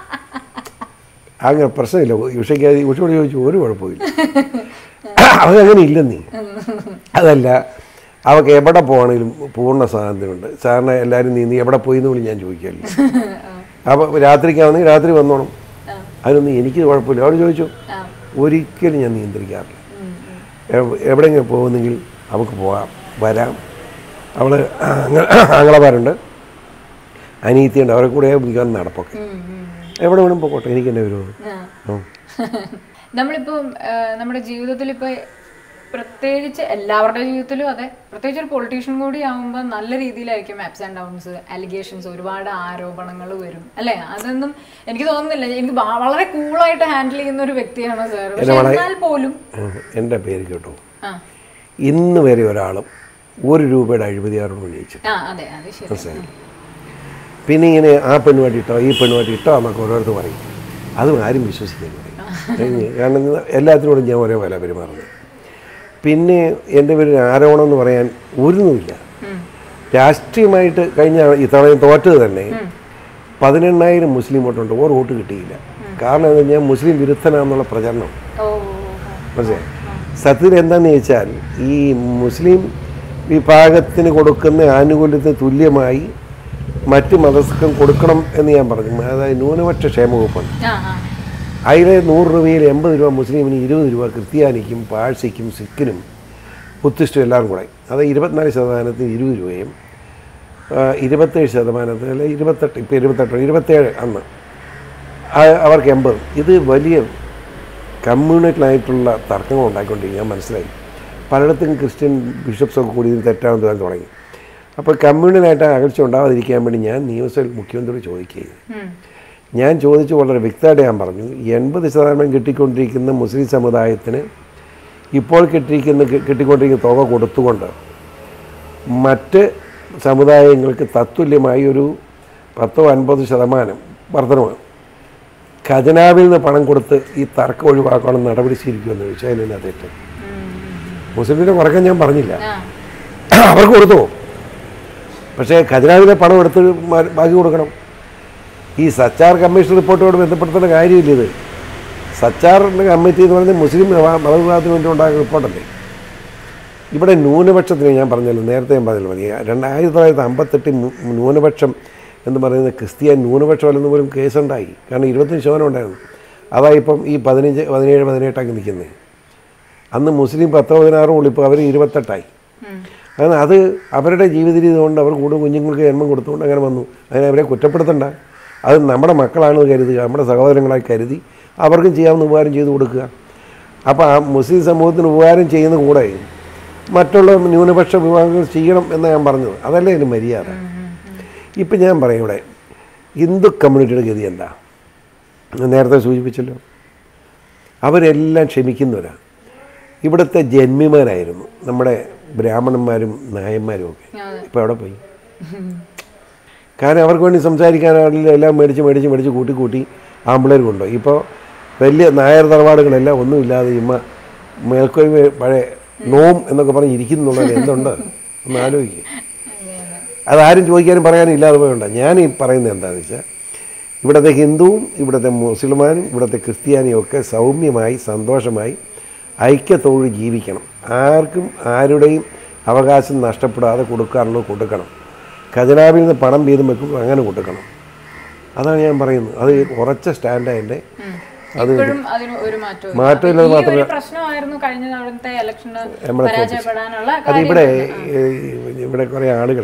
അങ്ങനെ പ്രശ്നമില്ല ഉഷയ്ക്ക് ഉഷയോട് ചോദിച്ചു ഒരു കുഴപ്പമില്ല അതങ്ങനെ ഇല്ലെന്നീ അതല്ല അവൾക്ക് എവിടെ പോകണമെങ്കിലും പൂർണ്ണ സ്വാതന്ത്ര്യമുണ്ട് സാറിന് എല്ലാവരും നീ നീ എവിടെ പോയി എന്ന് പോലും ഞാൻ ചോദിക്കാറില്ല അപ്പോൾ രാത്രിക്കാണെങ്കിൽ രാത്രി വന്നോണം അതിനൊന്നും എനിക്ക് കുഴപ്പമില്ല അവിടെ ചോദിച്ചു ഒരിക്കലും ഞാൻ നിയന്ത്രിക്കാറില്ല എവ്- എവിടെയെങ്കിലും പോകുന്നെങ്കിൽ അവൾക്ക് പോകാം വരാം അവൾ ആങ്ങളമാരുണ്ട് അനീത്തിയുണ്ട് അവരെ കൂടെ മിക്കവാറും നടപ്പൊക്കെ എവിടെ വേണം പോകട്ടെ എനിക്ക് എൻ്റെ വിരോധം ഉം. നമ്മളിപ്പോ നമ്മുടെ ജീവിതത്തിൽ ഇപ്പൊ പ്രത്യേകിച്ച് എല്ലാവരുടെ ജീവിതത്തിലും അതെ പ്രത്യേകിച്ച് ഒരു പൊളിറ്റീഷ്യൻ കൂടി ആവുമ്പോൾ നല്ല രീതിയിലായിരിക്കും ആപ്സ് ആൻഡ് ഡൗൺസ് അലിഗേഷൻസ് ഒരുപാട് ആരോപണങ്ങൾ വരും അല്ലെ അതൊന്നും എനിക്ക് തോന്നുന്നില്ല എനിക്ക് വ- വളരെ കൂളായിട്ട് ഹാൻഡിൽ ചെയ്യുന്ന ഒരു വ്യക്തിയാണ് സാർ പക്ഷെ എന്നാൽ പോലും ഉം. എൻ്റെ പേര് കേട്ടോ ആ ഇന്ന് വരെ ഒരാളും ഒരു രൂപയുടെ അഴിമതി ആരോട് വിളിച്ചു ആ അതെ അത് ശരി പിന്നെ ഇങ്ങനെ ആ പെണ്ണുമായിട്ട് ഇട്ടോ ഈ പെണ്ണുമായിട്ട് ഇട്ടോ എന്നൊക്കെ ഓരോരുത്തർ പറയും അതും ആരും വിശ്വസിക്കില്ല കാരണം എല്ലാത്തിനോടും ഞാൻ ഒരേ പോലെ പെരുമാറുന്നത് പിന്നെ എൻ്റെ പേര് ആരോപണം എന്ന് പറയാൻ ഒന്നുമില്ല രാഷ്ട്രീയമായിട്ട് കഴിഞ്ഞ ഇത്തവണ തോറ്റത് തന്നെ പതിനെണ്ണായിരം മുസ്ലിം വോട്ടുണ്ട് ഒരു വോട്ട് കിട്ടിയില്ല കാരണം എന്താ ഞാൻ മുസ്ലിം വിരുദ്ധനാന്നുള്ള പ്രചരണം ഓ മനസ്സിലായി സത്യത്തിൽ എന്താണെന്ന് ചോദിച്ചാൽ ഈ മുസ്ലിം വിഭാഗത്തിന് കൊടുക്കുന്ന ആനുകൂല്യത്തിന് തുല്യമായി മറ്റ് മതസ്ഥർക്കും കൊടുക്കണം എന്ന് ഞാൻ പറഞ്ഞു അതായത് ന്യൂനപക്ഷ ക്ഷേമ വകുപ്പുണ്ട് ആ ആ അതിലെ നൂറ് രൂപയിൽ എൺപത് രൂപ മുസ്ലിമിന് ഇരുപത് രൂപ ക്രിസ്ത്യാനിക്കും പാഴ്സിക്കും സിഖിനും ബുദ്ധിസ്റ്റും എല്ലാം കൂടെ അത് ഇരുപത്തിനാല് ശതമാനത്തിന് ഇരുപത് രൂപയും ആ, ഇരുപത്തേഴ് ശതമാനത്തിന് അല്ലെ ഇരുപത്തെട്ട് ഇപ്പോൾ ഇരുപത്തെട്ട് ഇരുപത്തേഴ് അന്ന് ആ- അവർക്ക് എൺപത് ഇത് വലിയ കമ്മ്യൂണിറ്റലായിട്ടുള്ള തർക്കങ്ങൾ ഉണ്ടാക്കിക്കൊണ്ടിരിക്കും ഞാൻ മനസ്സിലായി പലയിടത്തും ക്രിസ്ത്യൻ ബിഷപ്സൊക്കെ കൂടി ഇതിന് തെറ്റാണെന്ന് തോന്നാൻ തുടങ്ങി അപ്പോൾ കമ്മ്യൂണലായിട്ട് അകൽച്ച ഉണ്ടാവാതിരിക്കാൻ വേണ്ടി ഞാൻ നിയമസഭയിൽ മുഖ്യമന്ത്രി ചോദിക്കുകയും ഉം. ഞാൻ ചോദിച്ചു വളരെ വ്യക്തമായിട്ട് ഞാൻ പറഞ്ഞു എൺപത് ശതമാനം കിട്ടിക്കൊണ്ടിരിക്കുന്ന മുസ്ലിം സമുദായത്തിന് ഇപ്പോൾ കിട്ടിയിരിക്കുന്ന കിട്ടിക്കൊണ്ടിരിക്കുന്ന തുക കൊടുത്തുകൊണ്ട് മറ്റ് സമുദായങ്ങൾക്ക് തത്തുല്യമായി ഒരു പത്തോ അൻപത് ശതമാനം വർധനമാണ് ഖജനാവിൽ നിന്ന് പണം കൊടുത്ത് ഈ തർക്കം ഒഴിവാക്കണം നടപടി സ്വീകരിക്കുമെന്ന് ചോദിച്ചാൽ അതിനെന്നാ തെറ്റ് മുസ്ലിമിനെ കുറയ്ക്കാൻ ഞാൻ പറഞ്ഞില്ല ആ അവർക്ക് കൊടുത്തു പക്ഷേ ഖജനാവിലെ പണം എടുത്ത് മ- ബാക്കി കൊടുക്കണം ഈ സച്ചാർ കമ്മീഷൻ റിപ്പോർട്ടോട് ബന്ധപ്പെടുത്തേണ്ട കാര്യമില്ല ഇത് സച്ചാറിൻ്റെ കമ്മിറ്റി എന്ന് പറയുന്നത് മുസ്ലിം മത- മതവിഭാഗത്തിന് വേണ്ടി ഉണ്ടാക്കുന്ന റിപ്പോർട്ടല്ലേ ഇവിടെ ന്യൂനപക്ഷത്തിന് ഞാൻ പറഞ്ഞല്ലോ നേരത്തെ ഞാൻ പറഞ്ഞല്ലോ മതി രണ്ടായിരത്തി തൊള്ളായിരത്തി അമ്പത്തെട്ട് ന്യൂനപക്ഷം എന്ന് പറയുന്നത് ക്രിസ്ത്യൻ ന്യൂനപക്ഷമല്ലെന്ന് പോലും കേസുണ്ടായി കാരണം ഇരുപത്തഞ്ച് ശതമാനം ഉണ്ടായിരുന്നു അതാ ഇപ്പം ഈ പതിനഞ്ച് പതിനേഴ് പതിനെട്ടാക്കി നിൽക്കുന്നത് അന്ന് മുസ്ലിം പത്ത് പതിനാറും ഉള്ളു ഇപ്പോൾ അവർ ഇരുപത്തെട്ടായി ഉം. അങ്ങനെ അത് അവരുടെ ജീവിത രീതി കൊണ്ട് അവർ കൂടുതൽ കുഞ്ഞുങ്ങൾക്ക് ജന്മം കൊടുത്തുകൊണ്ട് അങ്ങനെ വന്നു അതിനെ അവരെ കുറ്റപ്പെടുത്തണ്ട അത് നമ്മുടെ മക്കളാണെന്ന് കരുതുക നമ്മുടെ സഹോദരങ്ങളായി കരുതി അവർക്കും ചെയ്യാവുന്ന ഉപകാരം ചെയ്തു കൊടുക്കുക അപ്പോൾ ആ മുസ്ലിം സമൂഹത്തിന് ഉപകാരം ചെയ്യുന്ന കൂടെ മറ്റുള്ള ന്യൂനപക്ഷ വിഭാഗങ്ങൾ ചെയ്യണം എന്നാണ് ഞാൻ പറഞ്ഞത് അതല്ലേ അതിന് മര്യാദ ഇപ്പം ഞാൻ പറയും ഇവിടെ ഹിന്ദു കമ്മ്യൂണിറ്റിയുടെ ഗതി എന്താ ഞാൻ നേരത്തെ സൂചിപ്പിച്ചല്ലോ അവരെല്ലാം ക്ഷമിക്കുന്നവരാണ് ഇവിടുത്തെ ജന്മിമാരായിരുന്നു നമ്മുടെ ബ്രാഹ്മണന്മാരും നായന്മാരും ഒക്കെ അതെ. ഇപ്പോൾ എവിടെ പോയി കാരണം അവർക്ക് വേണ്ടി സംസാരിക്കാനാണെങ്കിൽ എല്ലാം മേടിച്ച് മേടിച്ച് മേടിച്ച് കൂട്ടി കൂട്ടി ആമ്പിളേർ കൊണ്ടുപോയി ഇപ്പോൾ വലിയ നായർ തറവാടുകളെല്ലാം ഒന്നുമില്ലാതെ ഇമ്മ മേൽക്കൊയ്മ പഴയ നോം എന്നൊക്കെ പറഞ്ഞ് ഇരിക്കുന്നുള്ളത് എന്തുണ്ട് ഒന്ന് ആലോചിക്കുക അതാരും ചോദിക്കാനും പറയാനും ഇല്ലാതെ പോയുണ്ട് ഞാൻ ഈ പറയുന്നത് എന്താണെന്ന് വെച്ചാൽ ഇവിടുത്തെ ഹിന്ദുവും ഇവിടുത്തെ മുസ്ലിമാനും ഇവിടുത്തെ ക്രിസ്ത്യാനിയും ഒക്കെ സൗമ്യമായി സന്തോഷമായി ഐക്യത്തോട് ജീവിക്കണം ആർക്കും ആരുടെയും അവകാശം നഷ്ടപ്പെടാതെ കൊടുക്കാറുള്ളത് കൊടുക്കണം ഖജനാവിൽ നിന്ന് പണം വീതം വെക്കുമ്പോൾ അങ്ങനെ കൊടുക്കണം അതാണ് ഞാൻ പറയുന്നത് അത് ഉറച്ച സ്റ്റാൻഡാണ് എൻ്റെ അത് ഇപ്പോഴും അതിന് ഒരു മാറ്റവും ഇല്ല. മാറ്റമില്ലാതെ ഈ ഒരു മാത്രമല്ല- പ്രശ്നമായിരുന്നു കഴിഞ്ഞ തവണത്തെ ഇലക്ഷന് നമ്മളെ പരാജയപ്പെടാനുള്ള അത് കാര്യം ഇവിടെ ഈ- ഇവിടെ കുറേ ആളുകൾ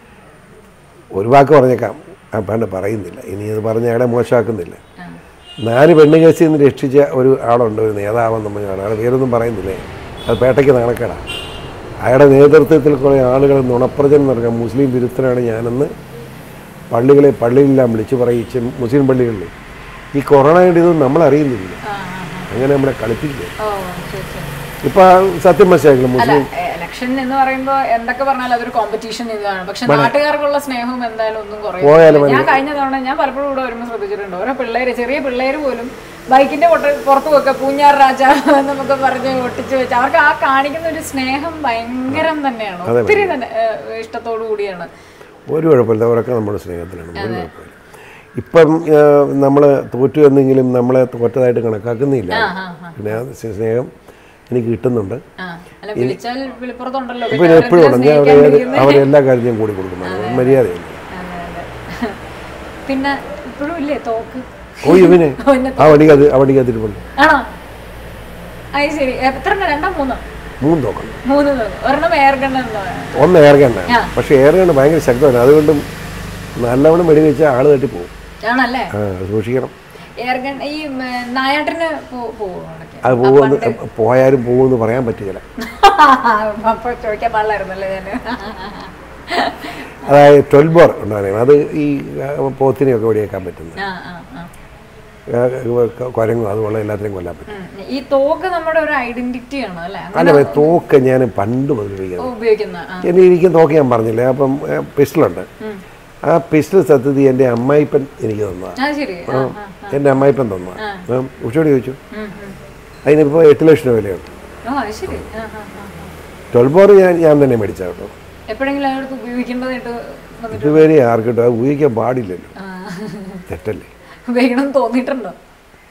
ഒരു വാക്ക് പറഞ്ഞേക്കാം ആ പണ്ട് പറയുന്നില്ല ഇനി അത് പറഞ്ഞ അയാളെ മോശമാക്കുന്നില്ല ആ. നാല് പെണ്ണ് കേസിൽ നിന്ന് രക്ഷിച്ച ഒരു ആളുണ്ട് ഒരു നേതാവെന്ന് നമ്മൾ അയാൾ പേരൊന്നും പറയുന്നില്ലേ അത് പേട്ടയ്ക്ക് നാണക്കേടാണ് അയാളുടെ നേതൃത്വത്തിൽ കുറേ ആളുകൾ നുണപ്രചനം നടക്കാം മുസ്ലിം വിരുദ്ധനാണ് ഞാനെന്ന് പള്ളികളെ പള്ളിയിലെല്ലാം വിളിച്ചു പറയിച്ച് മുസ്ലിം പള്ളികളിൽ ഈ കൊറോണയുടെ ഇതൊന്നും നമ്മൾ അറിയുന്നില്ല ആ, ആ, ആ. അങ്ങനെ നമ്മളെ കളിപ്പിക്കുക ഓ ശരി ശരി ഇപ്പം സത്യം മനസ്സിലാക്കില്ല അല്ല മുസ്ലിം ഇലക്ഷൻ എന്ന് പറയുമ്പോ എന്തൊക്കെ പറഞ്ഞാലും അതൊരു കോമ്പറ്റീഷൻ ഇതാണ് പക്ഷെ നാട്ടുകാർക്കുള്ള സ്നേഹവും എന്തായാലും ഒന്നും പോയാലും കുറയും ഞാൻ കഴിഞ്ഞ തവണ ഞാൻ പലപ്പോഴും ഇവിടെ വരുമ്പോൾ ശ്രദ്ധിച്ചിട്ടുണ്ട് ഓരോ പിള്ളേര് ചെറിയ പിള്ളേര് പോലും ബൈക്കിന്റെ പൊട്ട- പുറത്ത് വെക്കുക പൂഞ്ഞാർ രാജ എന്നൊക്കെ പറഞ്ഞ് ഒട്ടിച്ച് വെച്ച് അവർക്ക് ആ കാണിക്കുന്ന ഒരു സ്നേഹം ഭയങ്കരം തന്നെയാണ് ഒത്തിരി തന്നെ ഏഹ്, ഇഷ്ടത്തോടു കൂടിയാണ് ഒരു കുഴപ്പമില്ല അവരൊക്കെ നമ്മുടെ സ്നേഹത്തിലാണ് ഒരു കുഴപ്പമില്ല ഇപ്പം നമ്മൾ തോറ്റു എന്നെങ്കിലും നമ്മളെ തോറ്റതായിട്ട് കണക്കാക്കുന്നില്ല ആ ആ ആ പിന്നെ ആ സ്നേഹം എനിക്ക് കിട്ടുന്നുണ്ട് ആ അല്ല വിളിച്ചാൽ വിളിപ്പുറത്തുണ്ടല്ലോ ഇപ്പം പിന്നെ എപ്പോഴും ഉണ്ട് ഞാൻ അവരെന്തിനാ അവരെ സ്നേഹിക്കാണ്ടിരിക്കുന്നെ? അവരെല്ലാ കാര്യത്തിനും കൂടി കൊടുക്കുന്നു മര്യാദയില്ല അതെ, അതെ. പിന്നെ ഇപ്പോഴും ഇല്ലേ തോക്ക് ഓ ഇവനെ പിന്നെ ആ വണ്ടിക്ക് അത് ആ വണ്ടിക്ക് അതിരിപ്പുണ്ട് ആണോ അത് ശരി എത്ര എണ്ണം? രണ്ടോ മൂന്നോ മൂന്ന് തോക്കണം മൂന്ന് തോക്ക് ഒരെണ്ണം എയർ ഗൺ എന്തോ ഒന്ന് എയർഗണ്ട ആ. പക്ഷേ എയർഗണ്ട് ഭയങ്കര ശക്തമാണ് അതുകൊണ്ടും നല്ലവണ്ണം വെടി വെച്ചാൽ ആൾ തട്ടി പോകും ആണല്ലേ ആ സൂക്ഷിക്കണം എയർ ഗൺ ഈ ഉം, നായാട്ടിന് പോ- പോവോ അവിടേക്ക്? അത് പോകുമെന്ന് പോയാലും പോകുമെന്ന് പറയാൻ പറ്റുകയില്ല അപ്പൊ ചോദിക്കാൻ പാടില്ലായിരുന്നല്ലേ ഞാന് അതായത് ട്വൽവ് ബോർ ഉണ്ടാകും അത് ഈ ആ, പോത്തിനെയൊക്കെ വെടിയേക്കാൻ പറ്റുന്നത് ആ, ആ, ആ. കുരങ്ങും അതുപോലെ എല്ലാത്തിനെയും കൊല്ലാൻ പറ്റും ഉം. ഈ തോക്ക് നമ്മുടെ ഒരു ഐഡന്റിറ്റി ആണ് അല്ലെ അല്ല വേ- തോക്ക് ഞാൻ പണ്ട് മുതൽ ഉപയോഗിക്കുന്നത് ഉപയോഗിക്കുന്ന ആ. എന്നെ ഇരിക്കുന്ന തോക്ക് ഞാൻ പറഞ്ഞില്ലേ അപ്പം പിസ്റ്റളുണ്ട് ഉം. ആ പിസ്റ്റൾ സത്യത്തിൽ എൻ്റെ അമ്മായിപ്പൻ എനിക്ക് തന്നതാണ് ആ ശരി ആ, ആ. എൻ്റെ അമ്മായിപ്പൻ തന്നതാണ് ഉച്ചയോട് ചോദിച്ചു ഉം, ഉം. അതിനിപ്പോൾ എട്ട് ലക്ഷം രൂപ വിലയുണ്ട് ഓ അത് ശരി ആ, ആ, ആ, ആ. ട്വൽവ് ബോർ ഞാൻ ഞാൻ തന്നെ മേടിച്ച കേട്ടോ എപ്പോഴെങ്കിലും അയാൾക്ക് ഉപയോഗിക്കേണ്ടതായിട്ട് വന്നിട്ട് ഇതുവരെ ആർക്കിട്ടോ അത് ഉപയോഗിക്കാൻ പാടില്ലല്ലോ ആ. തെറ്റല്ലേ ഉപയോഗിക്കണം എന്ന് തോന്നിയിട്ടുണ്ടോ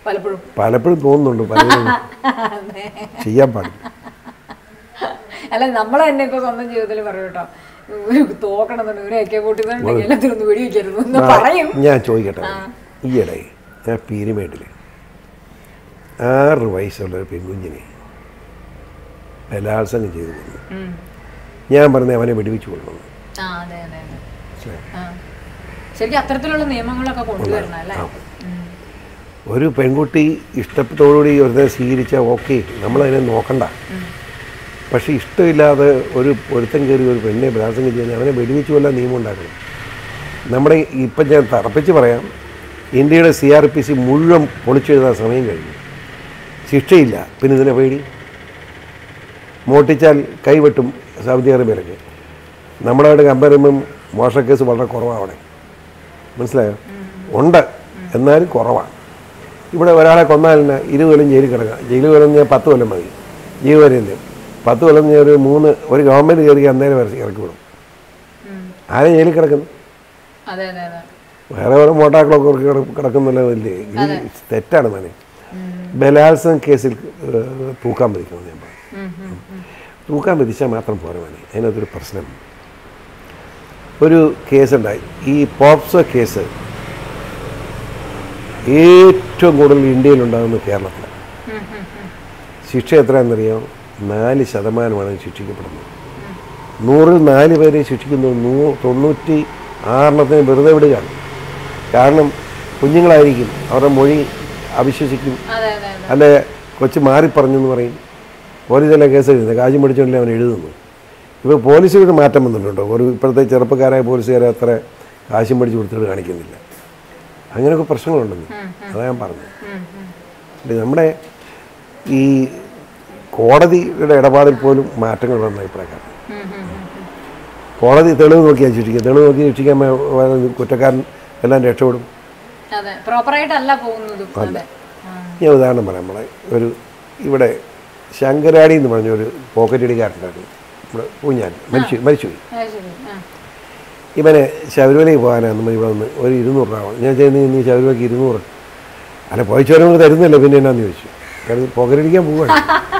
പലപ്പോഴും പലപ്പോഴും തോന്നുന്നുണ്ട് പലരും ചെയ്യാൻ പാടില്ല അല്ല നമ്മൾ തന്നെ ഇപ്പൊ സ്വന്തം ജീവിതത്തിൽ പറയും കേട്ടോ ഒരു തോക്കണമെന്നുണ്ട് ഒരു ഒക്കെ കൂട്ടിന്നുണ്ടെങ്കിൽ എല്ലാത്തിനും ഒന്ന് വെടിവെക്കരുത് എന്ന് പറയും ഞാൻ ചോദിക്കട്ടെ ഈയിടെ ഞാൻ പീരുമേട്ടിൽ ആറ് വയസ്സുള്ള ഒരു പെൺകുഞ്ഞിനെ ബലാത്സംഗം ചെയ്തു കൊന്നു ഉം. ഞാൻ പറഞ്ഞ അവനെ വെടിവെച്ച് കൊള്ളണം ആ അതെ അതെ അതെ ആ. ശരിക്കും അത്തരത്തിലുള്ള നിയമങ്ങളൊക്കെ കൊണ്ടുവരണം അല്ലേ ഉം. ഒരു പെൺകുട്ടി ഇഷ്ടത്തോടുകൂടി ഒരുത്തെ സ്വീകരിച്ചാൽ ഓക്കെ നമ്മളതിനെ നോക്കണ്ട പക്ഷേ ഇഷ്ടമില്ലാതെ ഒരു ഒരുത്തൻ കയറി ഒരു പെണ്ണെ ബലാത്സംഗം ചെയ്യുന്ന അവനെ വെടിവെച്ച് കൊല്ലാൻ നിയമം ഉണ്ടാക്കണം നമ്മുടെ ഇപ്പം ഞാൻ തറപ്പിച്ച് പറയാം ഇന്ത്യയുടെ സി ആർ പി സി മുഴുവൻ പൊളിച്ചെഴുതാൻ സമയം കഴിഞ്ഞു ശിക്ഷയില്ല പിന്നെ ഇതിനെ പേടി മോട്ടിച്ചാൽ കൈവെട്ടും സൗദി അറേബ്യയിലൊക്കെ നമ്മുടെ അവിടെ കമ്പയർ ചെയ്യുമ്പം മോശക്കേസ് വളരെ കുറവാണ് അവിടെ മനസ്സിലായോ ഉണ്ട് എന്നാലും കുറവാണ് ഇവിടെ ഒരാളെ കൊന്നാൽ തന്നെ ഇരുപത് കൊല്ലം ജയിലിൽ കിടക്കാം ജയിലിൽ കൊല്ലം ഞാൻ പത്ത് കൊല്ലം മതി ജീവപര്യന്തം പത്ത് കൊല്ലം ഞാൻ ഒരു മൂന്ന് ഒരു ഗവൺമെൻറ് കയറി അന്നേരം വരെ ഇറക്കി വിടും ഉം. ആരെ ജയിലിൽ കിടക്കുന്നു അതെ അതെ അതെ വേറെ ഓരോ മോട്ടാക്കളൊക്കെ ഇറക്കി കിട- കിടക്കുന്നല്ലോ ഇല്ലേ ഇത് തെറ്റാണ് മോനെ ബലാത്സംഗ കേസിൽ ഏഹ്, തൂക്കാൻ വിധിക്കണം ഞാൻ പറയും ഉം, ഉം, ഉം. തൂക്കാൻ വിധിച്ചാൽ മാത്രം പോരാ മോനെ അതിനകത്തൊരു പ്രശ്നം ഒരു കേസുണ്ടായി ഈ പോപ്സോ കേസ് ഏറ്റവും കൂടുതൽ ഇന്ത്യയിലുണ്ടാകുന്ന കേരളത്തിലാണ് ഉം, ഉം, ഉം. ശിക്ഷ എത്രയാണെന്നറിയാം നാല് ശതമാനമാണ് ശിക്ഷിക്കപ്പെടുന്നത് നൂറിൽ നാല് പേരെ ശിക്ഷിക്കുന്നു നൂ തൊണ്ണൂറ്റി ആറെണ്ണത്തിന് വെറുതെ വിടുകയാണ് കാരണം കുഞ്ഞുങ്ങളായിരിക്കും അവരുടെ മൊഴി അവിശ്വസിക്കും അതെ അതെ അതെ അല്ലെ കൊച്ചു മാറി പറഞ്ഞെന്ന് പറയും പോലീസെല്ലാം കേസ് എഴുതുന്നത് കാശും പഠിച്ചോണ്ടല്ലേ അവൻ എഴുതുന്നു ഇപ്പോൾ പോലീസുകൾ മാറ്റം വന്നിട്ടുണ്ടോ ഒരു ഇപ്പോഴത്തെ ചെറുപ്പക്കാരായ പോലീസുകാരെ അത്ര കാശും പഠിച്ച് കൊടുത്തിട്ട് കാണിക്കുന്നില്ല അങ്ങനെയൊക്കെ പ്രശ്നങ്ങളുണ്ടെന്ന് അതാ ഞാൻ പറഞ്ഞത് ഉം, ഉം. ഇത് നമ്മുടെ ഈ കോടതിയുടെ ഇടപാടിൽ പോലും മാറ്റങ്ങൾ വന്ന അഭിപ്രായക്കാരൻ ഉം, ഉം, ഉം, ഉം. കോടതി തെളിവ് നോക്കിയാൽ ശിക്ഷിക്കുക തെളിവ് നോക്കി ശിക്ഷിക്കാൻ വേ- കുറ്റക്കാരൻ എല്ലാം രക്ഷപ്പെടും അതെ പ്രോപ്പറായിട്ടല്ല പോകുന്നതും അതെ ആ. ഞാൻ ഉദാഹരണം പറയാം നമ്മളെ ഒരു ഇവിടെ ശങ്കരാടി എന്ന് പറഞ്ഞ ഒരു പോക്കറ്റ് അടിക്കാരുണ്ടായിരുന്നു ഇവിടെ പൂഞ്ഞാൽ മരിച്ചു മരിച്ചുപോയി അത് ശരി ആ ഇവനെ ശബരിമലയിൽ പോകാനാണ് നമ്മൾ ഇവിടെ വന്ന് ഒരു ഇരുന്നൂറ് രൂപ വേണം. ഞാൻ ചെയ്യുന്ന നീ ശബരിമലയ്ക്ക് ഇരുന്നൂറ് അല്ല പോയിച്ചവരും തരുന്നില്ല പിന്നെ എന്നാന്ന് ചോദിച്ചു കാരണം പോക്കറ്റടിക്കാൻ പോവുകയാണ്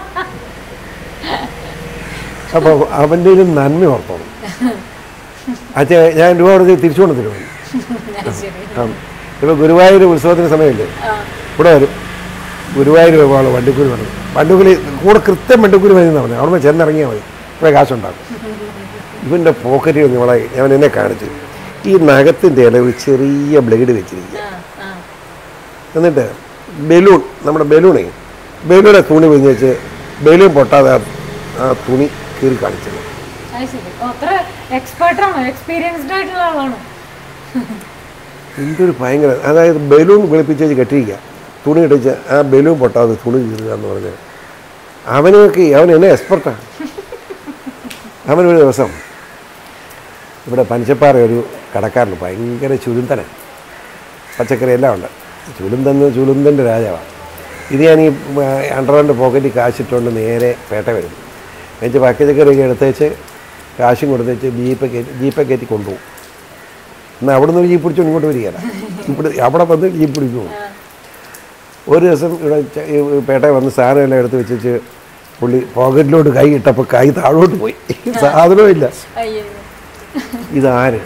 അപ്പോൾ അവൻ്റെ ഒരു നന്മ ഓർത്തോണം അച്ഛ ഞാൻ രൂപ കൊടുത്ത് തിരിച്ചു കൊണ്ട് തരുമോ അത് ശരി ആ ഇപ്പോൾ ഗുരുവായൂർ ഉത്സവത്തിന് സമയമില്ലേ ആ ഇവിടെ വരും ഗുരുവായൂർ പോകാനുള്ള വണ്ടിക്കൂലി പറഞ്ഞു വണ്ടിക്കൂലി കൂടെ കൃത്യം വണ്ടിക്കൂലി മതി എന്ന് പറഞ്ഞു അവിടെ ചെന്നിറങ്ങിയാൽ മതി ഇവിടെ കാശുണ്ടാകും ഇവൻ്റെ പോക്കറ്റിൽ ഒന്ന് ഇവിടെ അവൻ എന്നെ കാണിച്ചു ഈ നഖത്തിൻ്റെ ഇടയിൽ ചെറിയ ബ്ലേഡ് വെച്ചിരിക്കുക ആ ആ എന്നിട്ട് ബലൂൺ നമ്മുടെ ബലൂണേ ബലൂണെ തുണി പിഞ്ഞ് വെച്ച് ബലൂൺ പൊട്ടാതെ ആ- ആ തുണി കീറി കാണിച്ചത് അത് ശരി ഓ, അത്ര എക്സ്പേർട്ടാണോ എക്സ്പീരിയൻസ്ഡ് ആയിട്ടുള്ള ആളാണോ എന്തൊരു ഭയങ്കര അതായത് ബലൂൺ വെളുപ്പിച്ച് വെച്ച് കെട്ടിയിരിക്കുക തുണി ഇടിച്ച് ആ ബലൂൺ പൊട്ടാതെ തുണി കീറുക എന്ന് പറഞ്ഞാൽ അവനൊക്കെ അവൻ എന്നെ എക്സ്പെർട്ടാണ് അവനൊരു ദിവസം ഇവിടെ പനച്ചപ്പാറ ഒരു കടക്കാരന് ഭയങ്കര ചുരുന്തനാണ് പച്ചക്കറി എല്ലാം ഉണ്ട് ചുരുന്തെന്ന് ചുരുന്തൻ്റെ രാജാവാണ് ഇത് ഞാൻ ഈ അണ്ടർവൻ്റെ പോക്കറ്റിൽ കാശിട്ടുകൊണ്ട് നേരെ പേട്ട വരും എന്നുവെച്ച് പച്ചക്കറിയൊക്കെ എടുത്തേച്ച് കാശും കൊടുത്തേച്ച് ജീപ്പ് കയറ്റി ജീപ്പെ കയറ്റി കൊണ്ടുപോകും എന്നാൽ അവിടെ നിന്ന് ഒരു ജീപ്പ് പിടിച്ചോണ്ട് ഇങ്ങോട്ട് വരികയില്ല ഇവിടെ അവിടെ വന്ന് ജീപ്പ് പിടിക്കും ഒരു ദിവസം ഇവിടെ ച- ഈ പേട്ടയിൽ വന്ന് സാധനം എല്ലാം എടുത്ത് വെച്ചിട്ട് പുള്ളി പോക്കറ്റിലോട്ട് കൈ ഇട്ടപ്പോൾ കൈ താഴോട്ട് പോയി സാധനവും ഇല്ല അയ്യോ ഇതാര്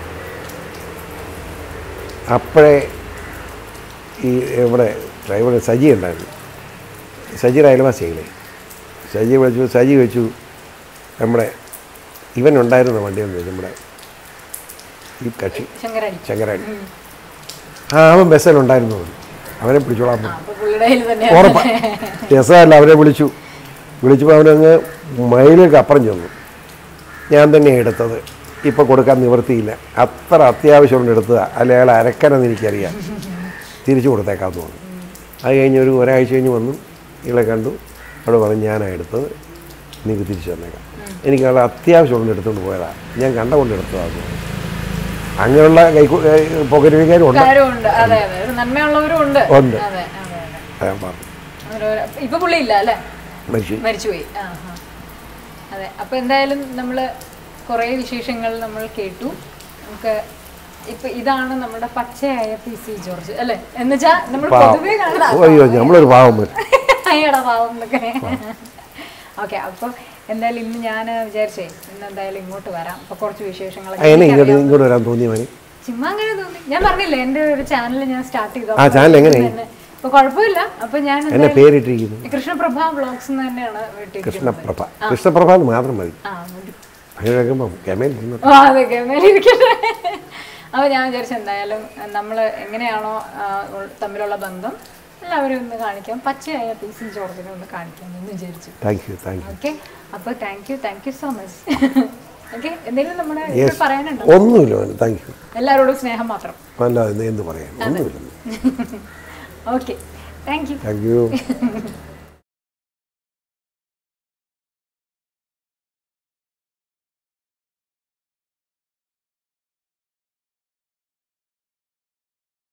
അപ്പോഴേ ഈ ഇവിടെ ഡ്രൈവർ സജി ഉണ്ടായിരുന്നു സജിയുടെ അയൽവാസികളെ സജി വിളിച്ചു സജി വെച്ചു നമ്മുടെ ഇവൻ ഉണ്ടായിരുന്ന വണ്ടി എന്ന് ചോദിച്ചു നമ്മുടെ ഈ കക്ഷി ശങ്കരാടി ചങ്ങരാടി ആ അവൻ ബസ്സിലുണ്ടായിരുന്നു അവൻ. അവനെ പിടിച്ചോളാൻ ആ പറഞ്ഞു അപ്പൊ പുള്ളിയുടെ കയ്യിൽ തന്നെ ഉറപ്പാ രസമല്ല അവനെ വിളിച്ചു വിളിച്ചപ്പോൾ അവനങ്ങ് മൈലിലേക്ക് അപ്പുറം ചെന്നു ഞാൻ തന്നെ എടുത്തത് ഇപ്പോൾ കൊടുക്കാൻ നിവൃത്തിയില്ല അത്ര അത്യാവശ്യമുണ്ട് എടുത്തതാണ് അല്ല അയാൾ അരക്കനെന്ന് എനിക്കറിയാം തിരിച്ചു കൊടുത്തേക്കാമെന്ന് തോന്നി അത് കഴിഞ്ഞ് ഒരു ഒരാഴ്ച കഴിഞ്ഞ് വന്നു ഇയാളെ കണ്ടു അവിടെ പറഞ്ഞു ഞാനാണ് എടുത്തത് നിങ്ങൾക്ക് തിരിച്ചു തന്നേക്കാം എനിക്ക് അയാൾ അത്യാവശ്യമുണ്ട് എടുത്തുകൊണ്ട് പോയതാണ് ഞാൻ കണ്ട കൊണ്ട് എടുത്തതാണ് അങ്ങനെയുള്ള കൈ പോക്കറ്റ് വയ്ക്കാനും ഉണ്ട് കാര്യമുണ്ട് അതെ അതെ ഒരു നന്മയുള്ളവരും ഉണ്ട് ഉണ്ട്. അതെ അതെ അതെ അതാ പറഞ്ഞു അങ്ങനെ ഒരു- ഇപ്പൊ പുള്ളി ഇല്ല അല്ലേ മരിച്ചു മരിച്ചുപോയി ആ ആ അതെ അപ്പൊ എന്തായാലും നമ്മൾ കുറേ വിശേഷങ്ങൾ നമ്മൾ കേട്ടു നമുക്ക് ഇപ്പൊ ഇതാണ് നമ്മുടെ പച്ചയായ പി സി ജോർജ് അല്ലെ എന്നുവെച്ചാ നമ്മൾ പൊതുവേ കാണുന്ന അയ്യോ നമ്മളൊരു പാവം വരും അയ്യടാ പാവം എന്നൊക്കെ ഓക്കെ അപ്പൊ എന്തായാലും ഇന്ന് ഞാൻ വിചാരിച്ചേ ഇന്ന് എന്തായാലും ഇങ്ങോട്ട് വരാം അപ്പൊ കുറച്ച് വിശേഷങ്ങളൊക്കെ എന്നെ ഇങ്ങോട്ട് ഇങ്ങോട്ട് വരാൻ തോന്നിയ മതി ചുമ്മാ അങ്ങനെ തോന്നി ഞാൻ പറഞ്ഞില്ലേ എന്റെ ഒരു ചാനൽ ഞാൻ സ്റ്റാർട്ട് ചെയ്തു ആ ചാനൽ എങ്ങനെ അപ്പൊ കുഴപ്പമില്ല അപ്പൊ ഞാൻ എന്നെ എന്തായാലും പേരിട്ടിരിക്കുന്നു കൃഷ്ണപ്രഭ വ്ളോഗ്സ് എന്ന് തന്നെയാണ് വീട്ടിൽ കൃഷ്ണപ്രഭ കൃഷ്ണപ്രഭ എന്ന് മാത്രം മതി ആ മതി അത് കേൾക്കുമ്പോൾ കമേലിരിക്കുന്നു ഓ അതെ ഗമയിലിരിക്കട്ടെ അപ്പോൾ ഞാൻ വിചാരിച്ചു എന്തായാലും നമ്മൾ എങ്ങനെയാണോ ആ, ഉൾ- തമ്മിലുള്ള ബന്ധം എല്ലാവരും ഒന്ന് കാണിക്കാം പച്ചയായ പി സി ജോർജിനെ ഒന്ന് കാണിക്കാം എന്ന് വിചാരിച്ചു thank you thank you okay അപ്പോൾ thank you thank you so much okay എന്തെങ്കിലും നമ്മുടെ ഇതിൽ പറയാനുണ്ടോ ഒന്നുമില്ല മോനെ താങ്ക് യു എല്ലാവരോടും സ്നേഹം മാത്രം അല്ലാതെ എന്ത് പറയാൻ ഒന്നുമില്ല okay thank you thank U